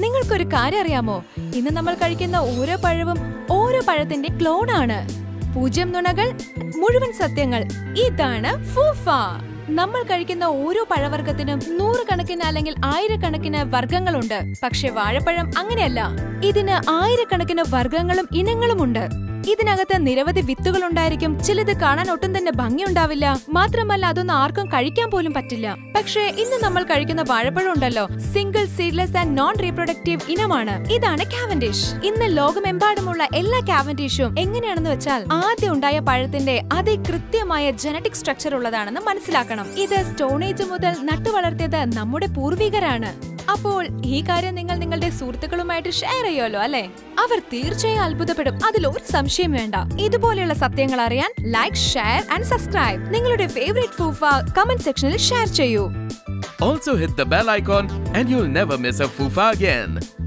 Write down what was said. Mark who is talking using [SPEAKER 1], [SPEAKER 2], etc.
[SPEAKER 1] നിങ്ങൾക്കൊരു കാര്യം അറിയാമോ ഇന്ന് നമ്മൾ കഴിക്കുന്ന ഓരോ പഴവും ഓരോ പഴത്തിന്റെ ക്ലോണാണ് പൂജ്യം നുണകൾ മുഴുവൻ സത്യങ്ങൾ ഇതാണ് ഫൂഫ നമ്മൾ കഴിക്കുന്ന ഓരോ പഴവർഗത്തിനും നൂറുകണക്കിന് അല്ലെങ്കിൽ ആയിരക്കണക്കിന് വർഗങ്ങളുണ്ട് പക്ഷെ വാഴപ്പഴം അങ്ങനെയല്ല ഇതിന് ആയിരക്കണക്കിന് വർഗങ്ങളും ഇനങ്ങളുമുണ്ട് ഇതിനകത്ത് നിരവധി വിത്തുകൾ ഉണ്ടായിരിക്കും ചിലത് കാണാൻ ഒട്ടും തന്നെ ഭംഗിയുണ്ടാവില്ല മാത്രമല്ല അതൊന്നും ആർക്കും കഴിക്കാൻ പോലും പറ്റില്ല പക്ഷേ ഇന്ന് നമ്മൾ കഴിക്കുന്ന വാഴപ്പഴം ഉണ്ടല്ലോ single seedless and non reproductive ഇനമാണ് ഇതാണ് കാവൻഡിഷ് ഇന്ന് ലോകമെമ്പാടുമുള്ള എല്ലാ കാവൻഡിഷും എങ്ങനെയാണെന്ന് വെച്ചാൽ ആദ്യം ഉണ്ടായ പഴത്തിന്റെ അതേ കൃത്യമായ ജനറ്റിക് സ്ട്രക്ചർ ഉള്ളതാണെന്ന് മനസ്സിലാക്കണം ഇത് സ്റ്റോണേജ് മുതൽ നട്ടുവളർത്തിയത് നമ്മുടെ പൂർവികരാണ് അപ്പോൾ ഈ കാര്യം നിങ്ങൾ നിങ്ങളുടെ സുഹൃത്തുക്കളുമായിട്ട് ഷെയർ ചെയ്യുമല്ലോ അല്ലെ അവർ തീർച്ചയായും അത്ഭുതപ്പെടും അതിൽ ഒരു സംശയം വേണ്ട ഇതുപോലെയുള്ള സത്യങ്ങൾ അറിയാൻ ലൈക്ക് ഷെയർ ആൻഡ് സബ്സ്ക്രൈബ് നിങ്ങളുടെ ഫേവറേറ്റ് ഫൂഫ കമന്റ് സെക്ഷനിൽ ഷെയർ ചെയ്യൂ
[SPEAKER 2] Also hit the bell icon and you'll never miss a fufa again.